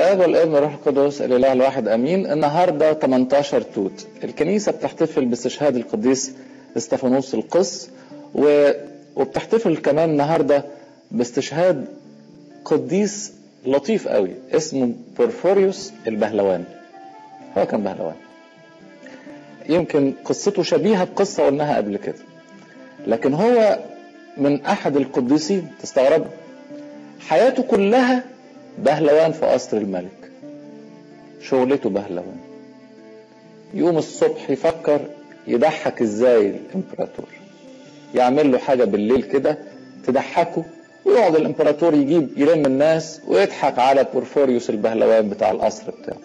الاب والابن والروح القدس الاله الواحد امين النهارده 18 توت الكنيسه بتحتفل باستشهاد القديس استفانوس القس و... وبتحتفل كمان النهارده باستشهاد قديس لطيف قوي اسمه بورفوريوس البهلوان هو كان بهلوان يمكن قصته شبيهه بقصه قلناها قبل كده لكن هو من احد القديسين تستغرب حياته كلها بهلوان في قصر الملك شغلته بهلوان يوم الصبح يفكر يضحك ازاي الامبراطور يعمل له حاجه بالليل كده تضحكه ويقعد الامبراطور يجيب يلم الناس ويضحك على بورفوريوس البهلوان بتاع القصر بتاعه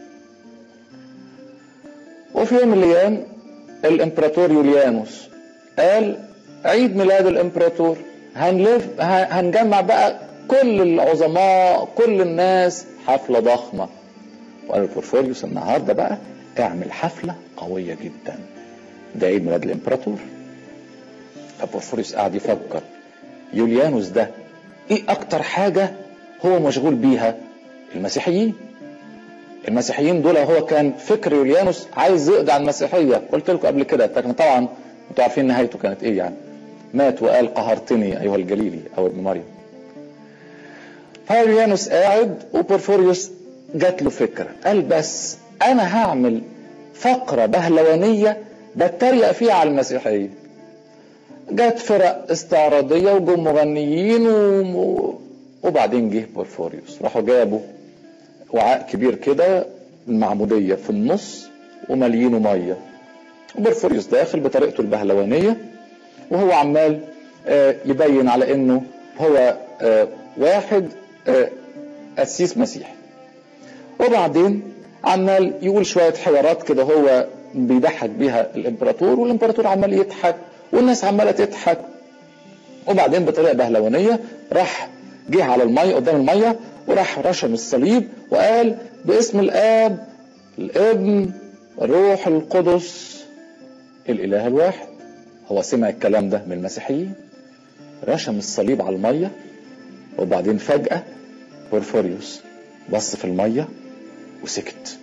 وفي يوم من الايام الامبراطور يوليانوس قال عيد ميلاد الامبراطور هنلف هنجمع بقى كل العظماء كل الناس حفله ضخمه وقال بورفوريوس النهارده بقى اعمل حفله قويه جدا ده عيد ميلاد الامبراطور بورفوريوس قعد يفكر يوليانوس ده ايه اكتر حاجه هو مشغول بيها المسيحيين المسيحيين دول هو كان فكر يوليانوس عايز يقضي على المسيحيه قلت لكم قبل كده لكن طبعا انتوا عارفين نهايته كانت ايه يعني مات وقال قهرتني ايها الجليلي او ابن مريم فيوليانوس قاعد وبورفوريوس جات له فكره قال بس انا هعمل فقره بهلوانيه بتريق فيها على المسيحيه جت فرق استعراضيه وجم مغنيين و... وبعدين جه بورفوريوس راحوا جابوا وعاء كبير كده المعموديه في النص ومليينه ميه وبورفوريوس داخل بطريقته البهلوانيه وهو عمال يبين على انه هو واحد قسيس مسيحي وبعدين عمال يقول شويه حوارات كده هو بيضحك بيها الامبراطور والامبراطور عمال يضحك والناس عماله تضحك وبعدين بطريقه بهلوانيه راح جه على الميه قدام الميه وراح رشم الصليب وقال باسم الاب الابن الروح القدس الاله الواحد هو سمع الكلام ده من المسيحيين رشم الصليب على الميه وبعدين فجاه بورفوريوس بص في الميه وسكت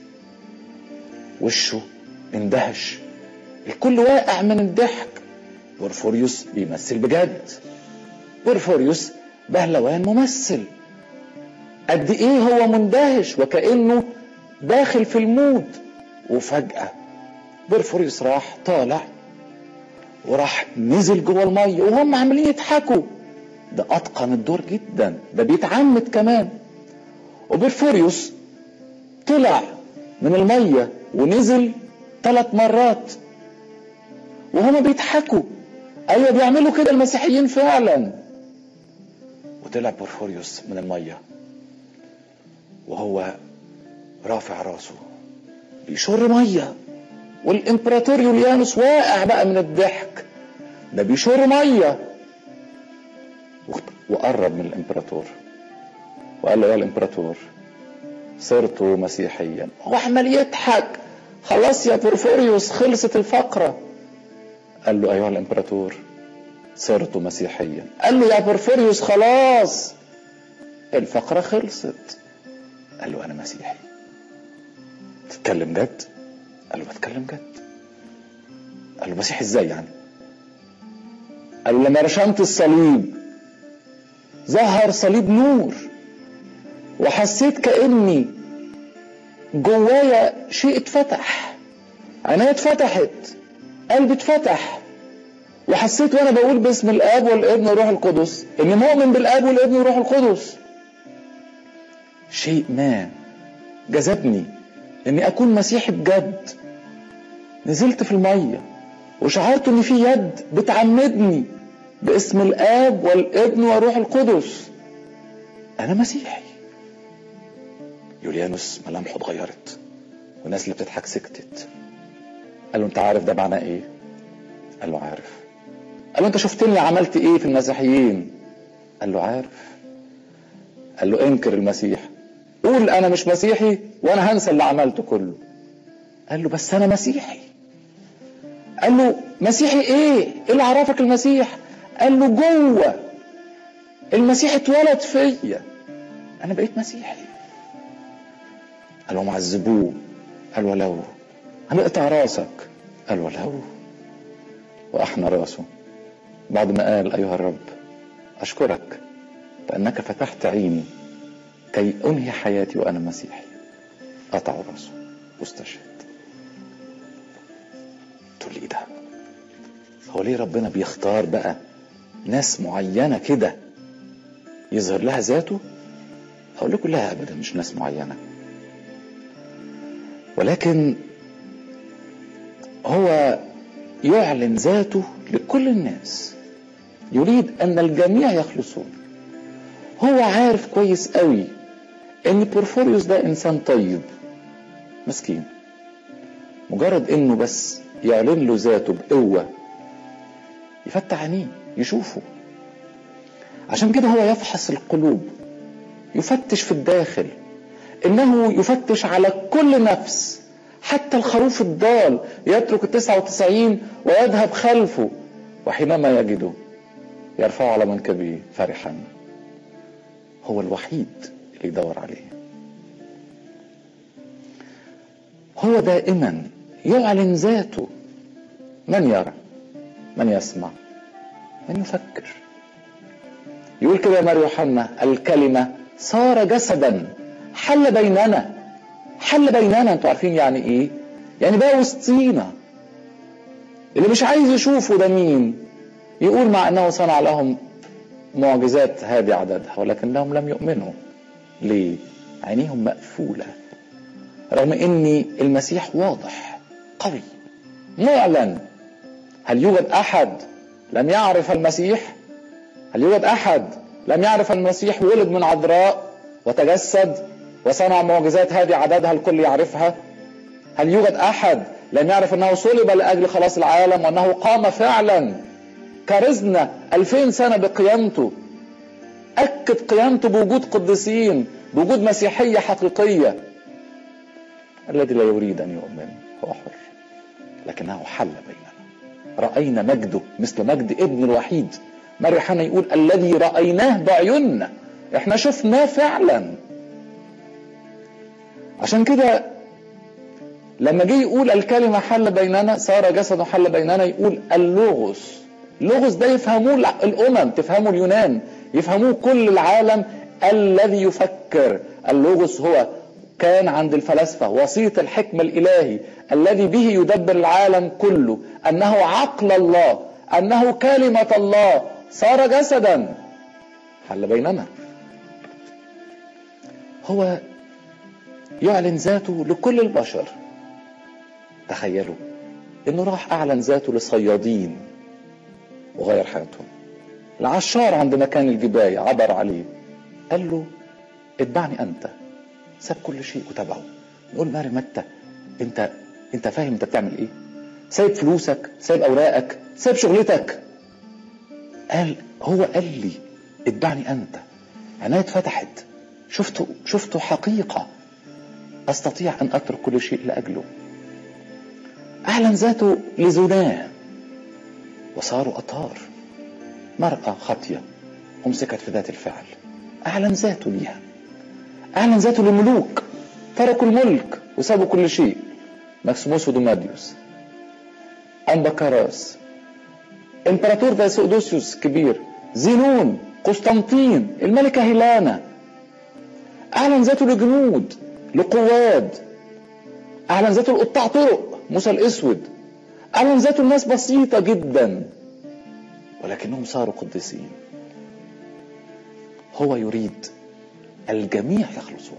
وشه اندهش الكل واقع من الضحك بورفوريوس بيمثل بجد بورفوريوس بهلوان ممثل قد ايه هو مندهش وكانه داخل في المود وفجاه بورفوريوس راح طالع وراح نزل جوه الميه وهم عمالين يضحكوا ده اتقن الدور جدا ده بيتعمد كمان وبورفوريوس طلع من الميه ونزل ثلاث مرات وهما بيضحكوا ايوه بيعملوا كده المسيحيين فعلا وطلع بورفوريوس من الميه وهو رافع راسه بيشر ميه والامبراطور يوليانوس واقع بقى من الضحك ده بيشر ميه وقرب من الامبراطور وقال له يا الامبراطور صرت مسيحيا هو عمال يضحك خلاص يا بورفوريوس خلصت الفقره قال له ايها الامبراطور صرت مسيحيا قال له يا بورفوريوس خلاص الفقره خلصت قال له انا مسيحي تتكلم جد قال له بتكلم جد قال له مسيحي ازاي يعني قال له لما رشمت الصليب ظهر صليب نور وحسيت كاني جوايا شيء اتفتح عينيا اتفتحت قلبي اتفتح وحسيت وانا بقول باسم الاب والابن والروح القدس اني مؤمن بالاب والابن والروح القدس شيء ما جذبني اني اكون مسيحي بجد نزلت في الميه وشعرت ان في يد بتعمدني باسم الاب والابن والروح القدس انا مسيحي يوليانوس ملامحه اتغيرت والناس اللي بتضحك سكتت قال له انت عارف ده معناه ايه قال له عارف قال له انت شفتني عملت ايه في المسيحيين قال له عارف قال له انكر المسيح قول انا مش مسيحي وانا هنسى اللي عملته كله قال له بس انا مسيحي قال له مسيحي ايه ايه اللي عرفك المسيح قال له جوه المسيح اتولد فيا انا بقيت مسيحي قال لهم عذبوه قال ولو هنقطع راسك قال ولو وأحنى راسه بعد ما قال أيها الرب أشكرك لأنك فتحت عيني كي أنهي حياتي وأنا مسيحي قطعوا راسه واستشهد تقول لي إيه ده هو ليه ربنا بيختار بقى ناس معينة كده يظهر لها ذاته أقول لكم لا أبدا مش ناس معينة ولكن هو يعلن ذاته لكل الناس يريد أن الجميع يخلصون هو عارف كويس قوي ان بورفوريوس ده انسان طيب مسكين مجرد انه بس يعلن له ذاته بقوة يفتح عينيه يشوفه عشان كده هو يفحص القلوب يفتش في الداخل انه يفتش على كل نفس حتى الخروف الضال يترك التسعة وتسعين ويذهب خلفه وحينما يجده يرفعه على منكبه فرحا هو الوحيد اللي يدور عليه هو دائما يعلن ذاته من يرى من يسمع من يفكر يقول كده يا ماريو يوحنا الكلمة صار جسدا حل بيننا حل بيننا انتوا عارفين يعني ايه يعني بقى وسطينا اللي مش عايز يشوفه ده مين يقول مع انه صنع لهم معجزات هذه عددها ولكنهم لم يؤمنوا ليه عينيهم مقفولة رغم ان المسيح واضح قوي معلن هل يوجد احد لم يعرف المسيح هل يوجد احد لم يعرف المسيح ولد من عذراء وتجسد وصنع معجزات هذه عددها الكل يعرفها هل يوجد احد لم يعرف انه صلب لاجل خلاص العالم وانه قام فعلا كرزنا ألفين سنة بقيامته أكد قيامته بوجود قديسين بوجود مسيحية حقيقية الذي لا يريد أن يؤمن هو حر لكنه حل بيننا رأينا مجده مثل مجد ابن الوحيد مريحنا يقول الذي رأيناه بعيوننا احنا شفناه فعلا عشان كده لما جه يقول الكلمة حل بيننا صار جسد حل بيننا يقول اللغز لغز ده يفهموه الامم تفهموا اليونان يفهموه كل العالم الذي يفكر اللغز هو كان عند الفلاسفه وسيط الحكم الالهي الذي به يدبر العالم كله انه عقل الله انه كلمه الله صار جسدا حل بيننا هو يعلن ذاته لكل البشر تخيلوا انه راح اعلن ذاته لصيادين وغير حياتهم العشار عند مكان الجباية عبر عليه قال له اتبعني انت ساب كل شيء وتبعه نقول ماري متى انت انت فاهم انت بتعمل ايه سايب فلوسك سايب اوراقك سايب شغلتك قال هو قال لي اتبعني انت عيني اتفتحت شفته شفته حقيقة استطيع ان اترك كل شيء لاجله اعلن ذاته لزناه وصاروا أطهار مرأة خاطية أمسكت في ذات الفعل أعلن ذاته ليها أعلن ذاته للملوك تركوا الملك وسابوا كل شيء ماكسيموس ودوماديوس أمبكاراس إمبراطور دايسودوسيوس كبير زينون قسطنطين الملكة هيلانا أعلن ذاته لجنود لقواد أعلن ذاته لقطاع طرق موسى الأسود أعلن ذاته الناس بسيطة جدا ولكنهم صاروا قديسين هو يريد الجميع يخلصون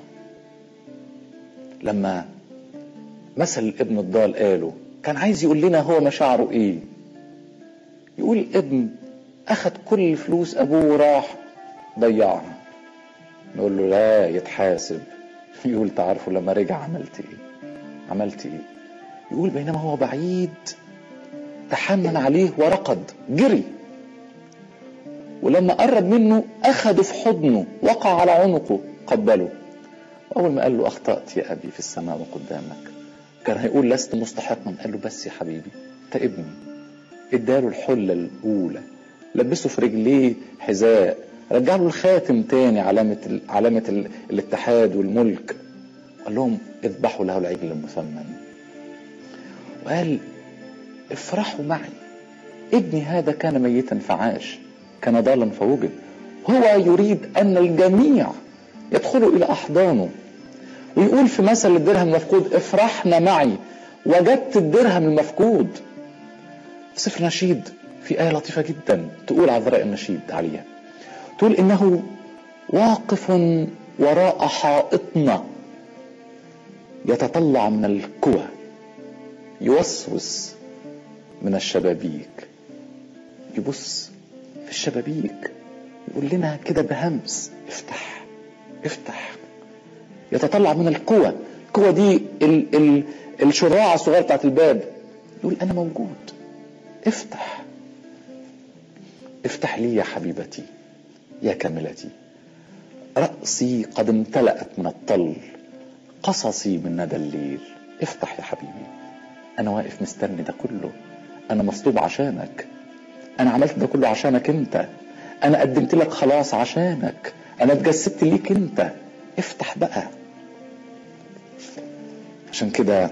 لما مثل ابن الضال قاله كان عايز يقول لنا هو مشاعره ايه يقول الابن اخذ كل فلوس ابوه وراح ضيعها نقول له لا يتحاسب يقول تعرفوا لما رجع عملت ايه عملت ايه يقول بينما هو بعيد تحنن عليه ورقد جري ولما قرب منه أخده في حضنه وقع على عنقه قبله أول ما قال له أخطأت يا أبي في السماء وقدامك كان هيقول لست مستحقا قال له بس يا حبيبي أنت ابني اداله الحلة الأولى لبسه في رجليه حذاء رجع له الخاتم تاني علامة علامة الاتحاد والملك قال لهم اذبحوا له العجل المثمن وقال افرحوا معي ابني هذا كان ميتا فعاش كان ضالا فوجد هو يريد ان الجميع يدخلوا الى احضانه ويقول في مثل الدرهم المفقود افرحنا معي وجدت الدرهم المفقود في سفر نشيد في آية لطيفة جدا تقول عذراء النشيد عليها تقول إنه واقف وراء حائطنا يتطلع من الكوى يوسوس من الشبابيك يبص في الشبابيك يقول لنا كده بهمس افتح افتح يتطلع من القوى القوى دي ال ال الشراع الصغير بتاعت الباب يقول انا موجود افتح افتح لي يا حبيبتي يا كاملتي رأسي قد امتلأت من الطل قصصي من ندى الليل افتح يا حبيبي انا واقف مستني ده كله انا مصلوب عشانك انا عملت ده كله عشانك انت انا قدمت لك خلاص عشانك انا اتجسدت ليك انت افتح بقى عشان كده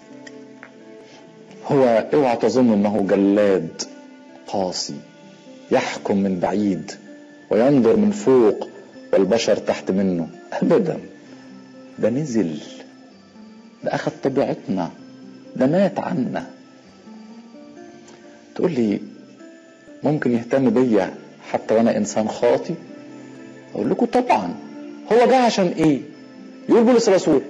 هو اوعى تظن انه جلاد قاسي يحكم من بعيد وينظر من فوق والبشر تحت منه ابدا ده نزل ده اخذ طبيعتنا ده مات عنا تقول لي ممكن يهتم بيا حتى وانا انسان خاطي اقول لكم طبعا هو جه عشان ايه يقول بولس الرسول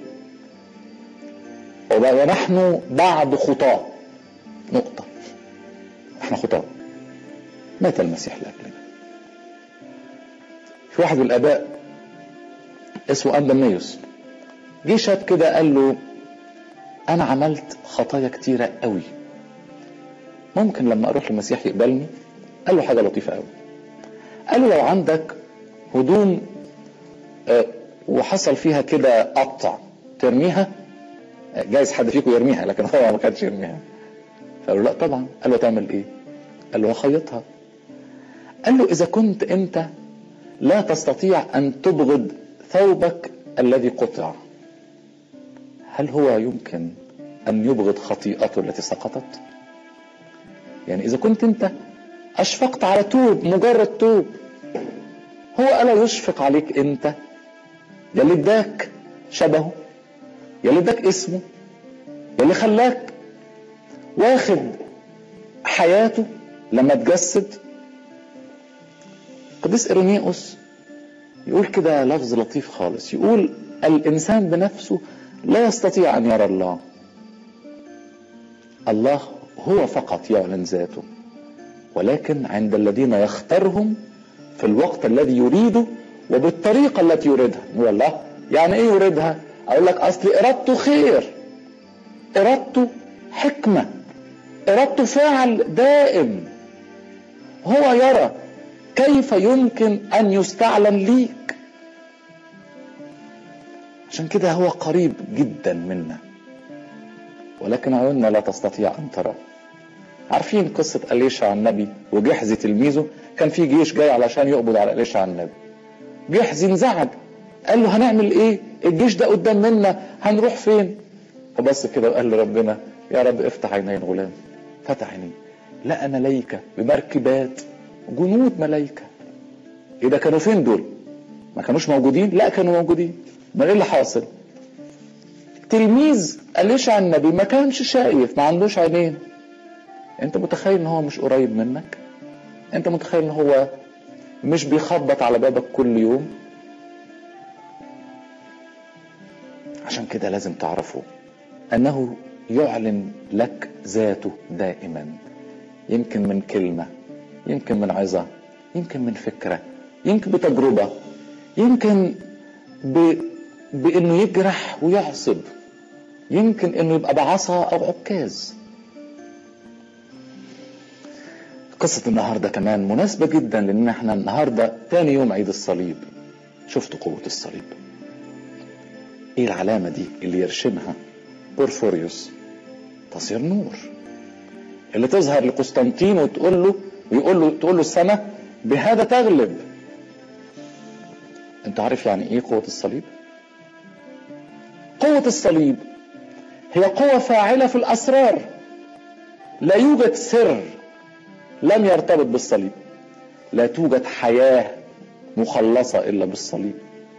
ونحن بعد خطاه نقطة احنا خطاه مات المسيح لأجلنا في واحد من الآباء اسمه أندميوس جه شاب كده قال له أنا عملت خطايا كتيرة قوي ممكن لما أروح للمسيح يقبلني قال له حاجة لطيفة قوي قال له لو عندك هدوم آه، وحصل فيها كده قطع ترميها جايز حد فيكم يرميها لكن هو ما كانش يرميها فقال له لا طبعا قال له تعمل ايه قال له هخيطها قال له اذا كنت انت لا تستطيع ان تبغض ثوبك الذي قطع هل هو يمكن ان يبغض خطيئته التي سقطت يعني اذا كنت انت اشفقت على توب مجرد توب هو الا يشفق عليك انت يلي اداك شبهه يلي اداك اسمه يلي خلاك واخد حياته لما اتجسد قديس ارينيوس يقول كده لفظ لطيف خالص يقول الانسان بنفسه لا يستطيع ان يرى الله الله هو فقط يعلن ذاته ولكن عند الذين يختارهم في الوقت الذي يريده وبالطريقة التي يريدها نقول الله يعني ايه يريدها اقول لك اصل ارادته خير ارادته حكمة ارادته فعل دائم هو يرى كيف يمكن ان يستعلن ليك عشان كده هو قريب جدا منا ولكن عيوننا لا تستطيع ان تراه عارفين قصة أليشع النبي وجحزي تلميذه كان في جيش جاي علشان يقبض على أليشع النبي جحزي انزعج قال له هنعمل ايه الجيش ده قدام منا هنروح فين فبص كده وقال لربنا يا رب افتح عيني الغلام فتح عينيه لقى ملايكة بمركبات جنود ملايكة ايه ده كانوا فين دول ما كانوش موجودين لا كانوا موجودين ما ايه اللي حاصل تلميذ أليشع النبي ما كانش شايف ما عندوش عينين انت متخيل ان هو مش قريب منك انت متخيل ان هو مش بيخبط على بابك كل يوم عشان كده لازم تعرفوا انه يعلن لك ذاته دائما يمكن من كلمة يمكن من عظة يمكن من فكرة يمكن بتجربة يمكن ب... بانه يجرح ويعصب يمكن انه يبقى بعصا او عكاز قصة النهاردة كمان مناسبة جدا لان احنا النهاردة تاني يوم عيد الصليب شفتوا قوة الصليب ايه العلامة دي اللي يرشمها بورفوريوس تصير نور اللي تظهر لقسطنطين وتقول له ويقول له تقول له السماء بهذا تغلب انت عارف يعني ايه قوة الصليب قوة الصليب هي قوة فاعلة في الأسرار لا يوجد سر لم يرتبط بالصليب لا توجد حياة مخلصة إلا بالصليب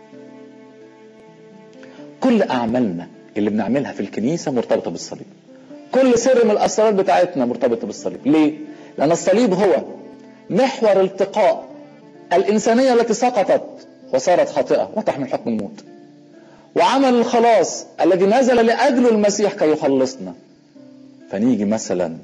كل أعمالنا اللي بنعملها في الكنيسة مرتبطة بالصليب كل سر من الأسرار بتاعتنا مرتبطة بالصليب ليه؟ لأن الصليب هو محور التقاء الإنسانية التي سقطت وصارت خاطئة وتحمل حكم الموت وعمل الخلاص الذي نزل لأجله المسيح كي يخلصنا فنيجي مثلا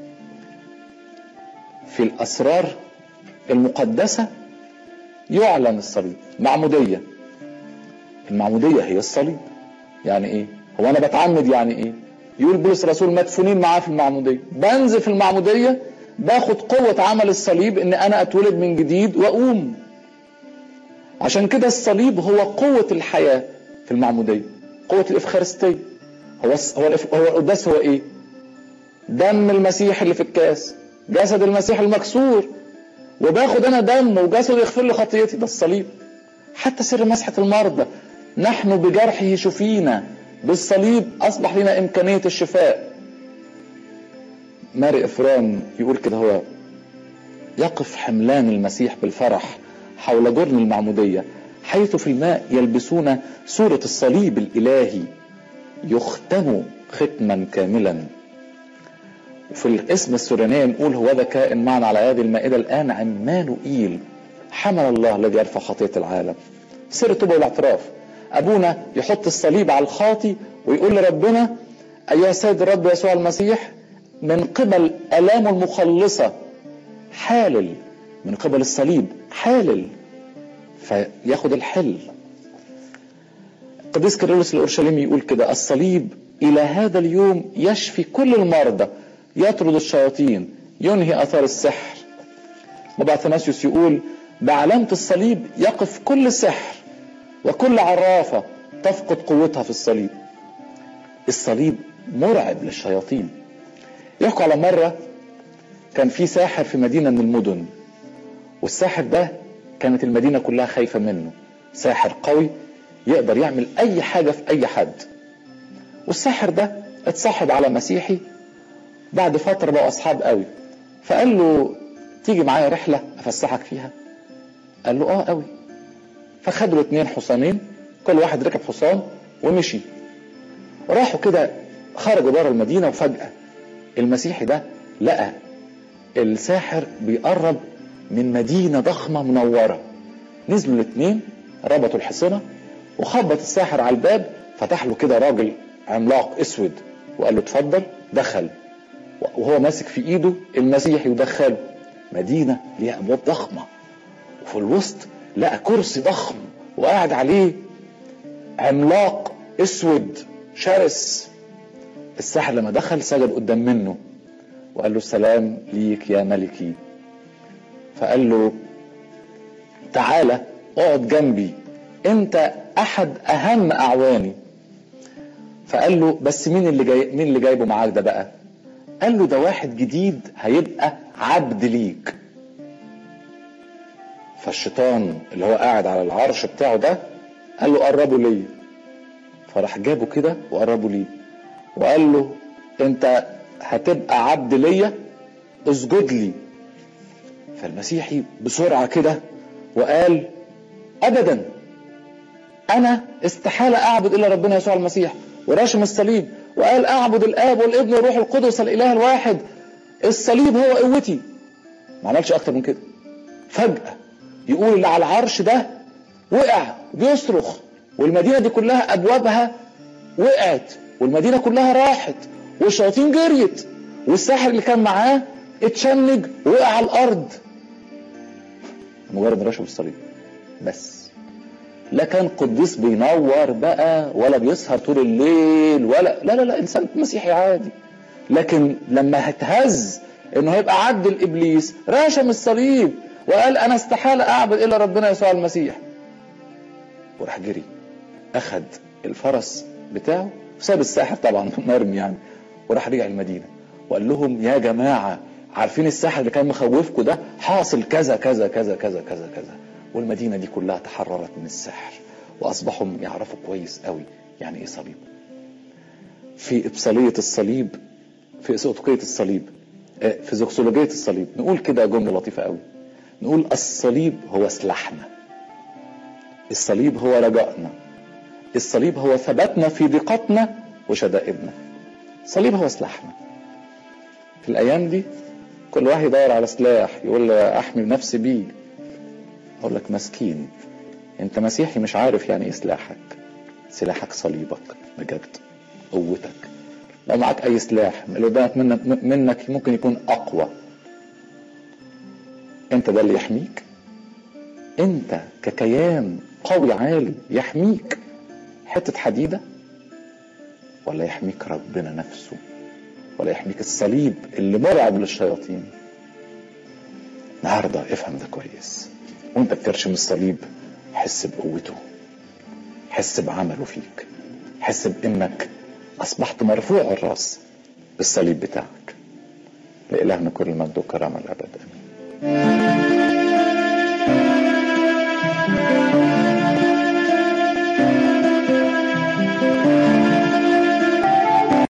في الأسرار المقدسة يعلن الصليب معمودية المعمودية هي الصليب يعني ايه هو انا بتعمد يعني ايه يقول بولس الرسول مدفونين معاه في المعمودية بنزل في المعمودية باخد قوة عمل الصليب ان انا اتولد من جديد واقوم عشان كده الصليب هو قوة الحياة في المعمودية قوة الافخارستية هو هو هو القداس هو ايه دم المسيح اللي في الكاس جسد المسيح المكسور وباخد انا دم وجسد يغفر لي خطيتي ده الصليب حتى سر مسحة المرضى نحن بجرحه شفينا بالصليب اصبح لنا امكانية الشفاء ماري افرام يقول كده هو يقف حملان المسيح بالفرح حول جرن المعمودية حيث في الماء يلبسون صورة الصليب الإلهي يختم ختما كاملا وفي الاسم السوريانية نقول هو ذا كائن معنا على هذه المائدة الآن عمانوئيل حمل الله الذي يرفع خطية العالم سر التوبة والاعتراف أبونا يحط الصليب على الخاطي ويقول لربنا أيها السيد الرب يسوع المسيح من قبل آلامه المخلصة حالل من قبل الصليب حالل فياخد الحل قديس كيرلس الأورشليمي يقول كده الصليب إلى هذا اليوم يشفي كل المرضى يطرد الشياطين ينهي أثار السحر بابا اثناسيوس يقول بعلامة الصليب يقف كل سحر وكل عرافة تفقد قوتها في الصليب الصليب مرعب للشياطين يحكوا على مرة كان في ساحر في مدينة من المدن والساحر ده كانت المدينة كلها خايفة منه ساحر قوي يقدر يعمل أي حاجة في أي حد والساحر ده اتصاحب على مسيحي بعد فترة بقوا أصحاب قوي فقال له تيجي معايا رحلة أفسحك فيها قال له اه قوي فخدوا له اتنين حصانين كل واحد ركب حصان ومشي راحوا كده خرجوا بره المدينة وفجأة المسيحي ده لقى الساحر بيقرب من مدينة ضخمة منورة نزلوا الاتنين ربطوا الحصنة وخبط الساحر على الباب فتح له كده راجل عملاق اسود وقال له اتفضل دخل وهو ماسك في ايده المسيحي ودخله مدينة ليها ابواب ضخمة وفي الوسط لقى كرسي ضخم وقاعد عليه عملاق اسود شرس الساحر لما دخل سجد قدام منه وقال له السلام ليك يا ملكي فقال له تعالى اقعد جنبي انت احد اهم اعواني فقال له بس مين اللي جاي مين اللي جايبه معاك ده بقى قال له ده واحد جديد هيبقى عبد ليك فالشيطان اللي هو قاعد على العرش بتاعه ده قال له قربوا لي فراح جابه كده وقربوا ليه وقال له انت هتبقى عبد ليا اسجد لي فالمسيحي بسرعة كده وقال ابدا انا استحالة اعبد الا ربنا يسوع المسيح وراشم الصليب وقال اعبد الاب والابن والروح القدس الاله الواحد الصليب هو قوتي ما عملش اكتر من كده فجأة يقول اللي على العرش ده وقع بيصرخ والمدينة دي كلها ابوابها وقعت والمدينة كلها راحت والشياطين جريت والساحر اللي كان معاه اتشنج وقع على الارض مجرد رشم الصليب بس لا كان قديس بينور بقى ولا بيسهر طول الليل ولا لا لا لا انسان مسيحي عادي لكن لما اتهز انه هيبقى عبد الابليس راشم الصليب وقال انا استحاله اعبد الا ربنا يسوع المسيح وراح جري اخد الفرس بتاعه وساب الساحر طبعا مرمي يعني وراح رجع المدينه وقال لهم يا جماعه عارفين الساحر اللي كان مخوفكم ده حاصل كذا كذا كذا كذا كذا كذا والمدينه دي كلها تحررت من السحر واصبحوا يعرفوا كويس قوي يعني ايه صليب في ابصاليه الصليب في اسقطقيه الصليب في زوكسولوجيه الصليب نقول كده جمله لطيفه قوي نقول الصليب هو سلاحنا الصليب هو رجائنا الصليب هو ثباتنا في ضيقتنا وشدائدنا الصليب هو سلاحنا في الايام دي كل واحد يدور على سلاح يقول احمي نفسي بيه اقول لك مسكين انت مسيحي مش عارف يعني ايه سلاحك سلاحك صليبك بجد قوتك لو معك اي سلاح اللي قدامك منك, منك ممكن يكون اقوى انت ده اللي يحميك انت ككيان قوي عالي يحميك حتة حديدة ولا يحميك ربنا نفسه ولا يحميك الصليب اللي مرعب للشياطين النهاردة افهم ده كويس وانت بترشم الصليب حس بقوته حس بعمله فيك حس بانك اصبحت مرفوع الراس بالصليب بتاعك لإلهنا كل المجد والكرامة الأبد آمين